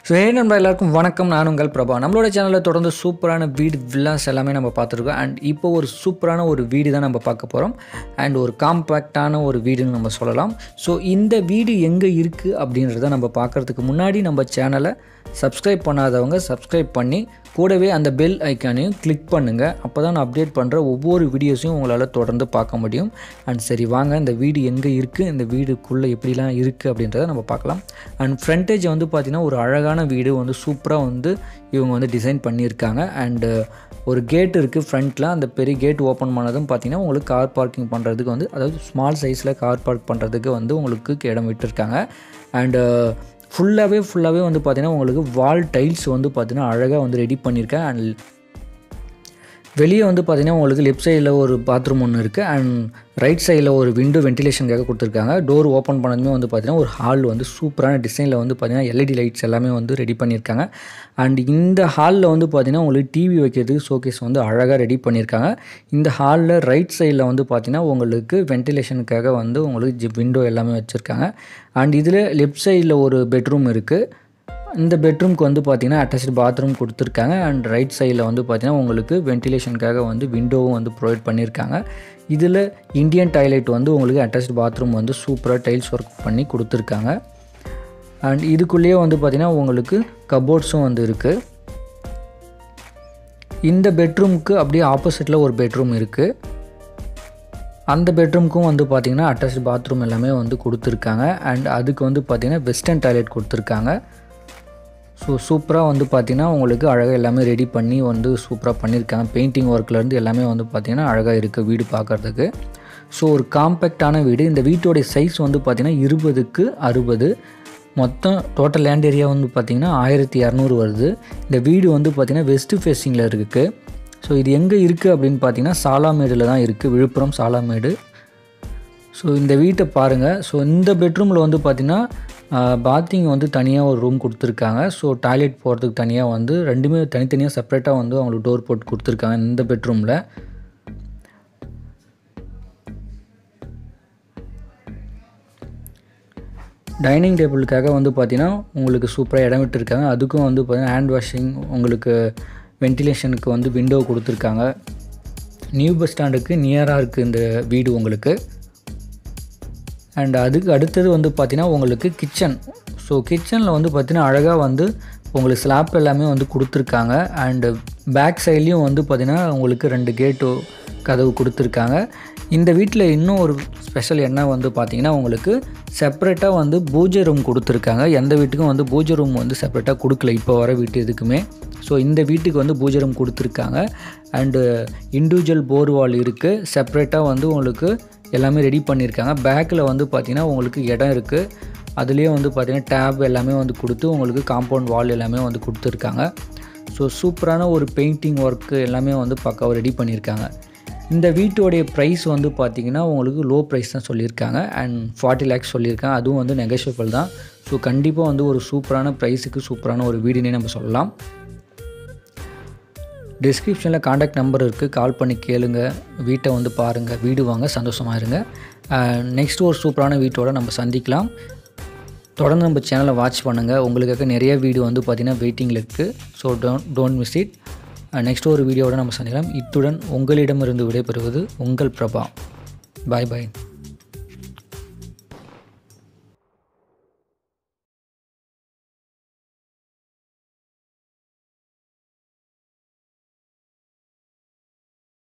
so ஹே நண்பா எல்லாருக்கும் வணக்கம் நான் உங்கள் பிரபா நம்மளோட சேனலில் தொடர்ந்து சூப்பரான வீடு வில்லாஸ் எல்லாமே நம்ம பார்த்துருக்கோம் அண்ட் இப்போ ஒரு சூப்பரான ஒரு வீடு தான் நம்ம பார்க்க போகிறோம் அண்ட் ஒரு காம்பேக்டான ஒரு வீடுன்னு நம்ம சொல்லலாம் ஸோ இந்த வீடு எங்கே இருக்குது அப்படின்றத நம்ம பார்க்குறதுக்கு முன்னாடி நம்ம சேனலை சப்ஸ்கிரைப் பண்ணாதவங்க சப்ஸ்கிரைப் பண்ணி கூடவே அந்த பெல் ஐக்கானையும் கிளிக் பண்ணுங்கள் அப்போ தான் நான் அப்டேட் பண்ணுற ஒவ்வொரு வீடியோஸையும் உங்களால் தொடர்ந்து பார்க்க முடியும் அண்ட் சரி வாங்க இந்த வீடு எங்கே இருக்குது இந்த வீடுக்குள்ளே எப்படிலாம் இருக்குது அப்படின்றத நம்ம பார்க்கலாம் அண்ட் ஃப்ரண்டேஜ் வந்து பார்த்திங்கன்னா ஒரு அழகான வீடு வந்து சூப்பராக வந்து இவங்க வந்து டிசைன் பண்ணியிருக்காங்க அண்டு ஒரு கேட் இருக்குது ஃப்ரண்ட்டில் அந்த பெரிய கேட் ஓப்பன் பண்ணதும் பார்த்திங்கன்னா உங்களுக்கு கார் பார்க்கிங் பண்ணுறதுக்கு வந்து அதாவது ஸ்மால் சைஸில் கார் பார்க் பண்ணுறதுக்கு வந்து உங்களுக்கு இடம் விட்டுருக்காங்க அண்டு ஃபுல்லாகவே ஃபுல்லாகவே வந்து பார்த்திங்கன்னா உங்களுக்கு வால் டைல்ஸ் வந்து பார்த்திங்கன்னா அழகாக வந்து ரெடி பண்ணியிருக்கேன் அண்ட் வெளியே வந்து பார்த்திங்கன்னா உங்களுக்கு லெஃப்ட் சைடில் ஒரு பாத்ரூம் ஒன்று இருக்குது அண்ட் ரைட் சைடில் ஒரு விண்டோ வென்டிலேஷனுக்காக கொடுத்துருக்காங்க டோர் ஓப்பன் பண்ணதுமே வந்து பார்த்திங்கன்னா ஒரு ஹால் வந்து சூப்பரான டிசைனில் வந்து பார்த்திங்கன்னா எல்இடி லைட்ஸ் எல்லாமே வந்து ரெடி பண்ணியிருக்காங்க அண்ட் இந்த ஹாலில் வந்து பார்த்திங்கன்னா உங்களுக்கு டிவி வைக்கிறதுக்கு ஷோகேஸ் வந்து அழகாக ரெடி பண்ணியிருக்காங்க இந்த ஹாலில் ரைட் சைடில் வந்து பார்த்திங்கன்னா உங்களுக்கு வென்டிலேஷனுக்காக வந்து உங்களுக்கு விண்டோ எல்லாமே வச்சுருக்காங்க அண்ட் இதில் லெஃப்ட் சைடில் ஒரு பெட்ரூம் இருக்குது இந்த பெட்ரூம்க்கு வந்து பார்த்திங்கன்னா அட்டாச்சு பாத்ரூம் கொடுத்துருக்காங்க அண்ட் ரைட் சைடில் வந்து பார்த்திங்கன்னா உங்களுக்கு வென்டிலேஷனுக்காக வந்து விண்டோவும் வந்து ப்ரொவைட் பண்ணியிருக்காங்க இதில் இந்தியன் டாய்லெட் வந்து உங்களுக்கு அட்டாச்சு பாத்ரூம் வந்து சூப்பராக டைல்ஸ் ஒர்க் பண்ணி கொடுத்துருக்காங்க அண்ட் இதுக்குள்ளேயே வந்து பார்த்திங்கன்னா உங்களுக்கு கபோர்ட்ஸும் வந்து இருக்குது இந்த பெட்ரூம்க்கு அப்படியே ஆப்போசிட்டில் ஒரு பெட்ரூம் இருக்குது அந்த பெட்ரூம்க்கும் வந்து பார்த்திங்கன்னா அட்டாச் பாத்ரூம் எல்லாமே வந்து கொடுத்துருக்காங்க அண்ட் அதுக்கு வந்து பார்த்திங்கன்னா வெஸ்டர்ன் டாய்லெட் கொடுத்துருக்காங்க ஸோ சூப்பராக வந்து பார்த்திங்கன்னா உங்களுக்கு அழகாக எல்லாமே ரெடி பண்ணி வந்து சூப்பராக பண்ணியிருக்காங்க பெயிண்டிங் ஒர்க்லேருந்து எல்லாமே வந்து பார்த்திங்கன்னா அழகாக இருக்குது வீடு பார்க்குறதுக்கு ஸோ ஒரு காம்பேக்டான வீடு இந்த வீட்டோடைய சைஸ் வந்து பார்த்திங்கன்னா இருபதுக்கு அறுபது மொத்தம் டோட்டல் லேண்ட் ஏரியா வந்து பார்த்திங்கன்னா ஆயிரத்தி இரநூறு வருது இந்த வீடு வந்து பார்த்திங்கன்னா வெஸ்ட்டு ஃபேஸிங்கில் இருக்குது ஸோ இது எங்கே இருக்குது அப்படின்னு பார்த்தீங்கன்னா சாலாமேடில் தான் இருக்குது விழுப்புரம் சாலாமேடு ஸோ இந்த வீட்டை பாருங்கள் ஸோ இந்த பெட்ரூமில் வந்து பார்த்திங்கன்னா பாத்திங் வந்து தனியாக ஒரு ரூம் கொடுத்துருக்காங்க ஸோ டாய்லெட் போகிறதுக்கு தனியாக வந்து ரெண்டுமே தனித்தனியாக செப்பரேட்டாக வந்து அவங்களுக்கு டோர் போட்டு கொடுத்துருக்காங்க இந்த பெட்ரூமில் டைனிங் டேபிளுக்காக வந்து பார்த்திங்கன்னா உங்களுக்கு சூப்பராக இடம் விட்டுருக்காங்க அதுக்கும் வந்து பார்த்திங்கன்னா ஹேண்ட் வாஷிங் உங்களுக்கு வென்டிலேஷனுக்கு வந்து விண்டோ கொடுத்துருக்காங்க நியூ பஸ் ஸ்டாண்டுக்கு நியராக இருக்குது இந்த வீடு உங்களுக்கு அண்ட் அதுக்கு அடுத்தது வந்து பார்த்திங்கன்னா உங்களுக்கு கிச்சன் ஸோ கிச்சனில் வந்து பார்த்திங்கன்னா அழகாக வந்து உங்களுக்கு ஸ்லாப் எல்லாமே வந்து கொடுத்துருக்காங்க அண்டு பேக் சைட்லேயும் வந்து பார்த்திங்கன்னா உங்களுக்கு ரெண்டு கேட்டு கதவு கொடுத்துருக்காங்க இந்த வீட்டில் இன்னும் ஒரு ஸ்பெஷல் என்ன வந்து பார்த்திங்கன்னா உங்களுக்கு செப்பரேட்டாக வந்து பூஜை ரூம் கொடுத்துருக்காங்க எந்த வீட்டுக்கும் வந்து பூஜை ரூம் வந்து செப்பரேட்டாக கொடுக்கல இப்போ வர வீட்டு எதுக்குமே ஸோ இந்த வீட்டுக்கு வந்து பூஜை ரூம் கொடுத்துருக்காங்க அண்டு இண்டிவிஜுவல் போர் வால் இருக்குது செப்பரேட்டாக வந்து உங்களுக்கு எல்லாமே ரெடி பண்ணியிருக்காங்க பேக்கில் வந்து பார்த்திங்கன்னா உங்களுக்கு இடம் இருக்குது அதுலேயே வந்து பார்த்திங்கன்னா டேப் எல்லாமே வந்து கொடுத்து உங்களுக்கு காம்பவுண்ட் வால் எல்லாமே வந்து கொடுத்துருக்காங்க ஸோ சூப்பரான ஒரு பெயிண்டிங் ஒர்க்கு எல்லாமே வந்து பக்காவாக ரெடி பண்ணியிருக்காங்க இந்த வீட்டோடைய ப்ரைஸ் வந்து பார்த்திங்கன்னா உங்களுக்கு லோ ப்ரைஸ் தான் சொல்லியிருக்காங்க அண்ட் ஃபார்ட்டி லேக்ஸ் சொல்லியிருக்காங்க அதுவும் வந்து நெகோஷியபிள் தான் ஸோ கண்டிப்பாக வந்து ஒரு சூப்பரான ப்ரைஸுக்கு சூப்பரான ஒரு வீடுனே நம்ம சொல்லலாம் டிஸ்கிரிப்ஷனில் காண்டாக்ட் நம்பர் இருக்குது கால் பண்ணி கேளுங்க வீட்டை வந்து பாருங்கள் வீடு வாங்க சந்தோஷமாக இருங்க நெக்ஸ்ட் ஒரு சூப்பரான வீட்டோட நம்ம சந்திக்கலாம் தொடர்ந்து நம்ம சேனலை வாட்ச் பண்ணுங்கள் உங்களுக்காக நிறைய வீடியோ வந்து பார்த்திங்கன்னா வெயிட்டிங்கில் இருக்குது so don't don't miss it next ஒரு வீடியோவோட நம்ம சந்திக்கலாம் இத்துடன் உங்களிடமிருந்து விடைபெறுவது உங்கள் பிரபா பாய் பாய்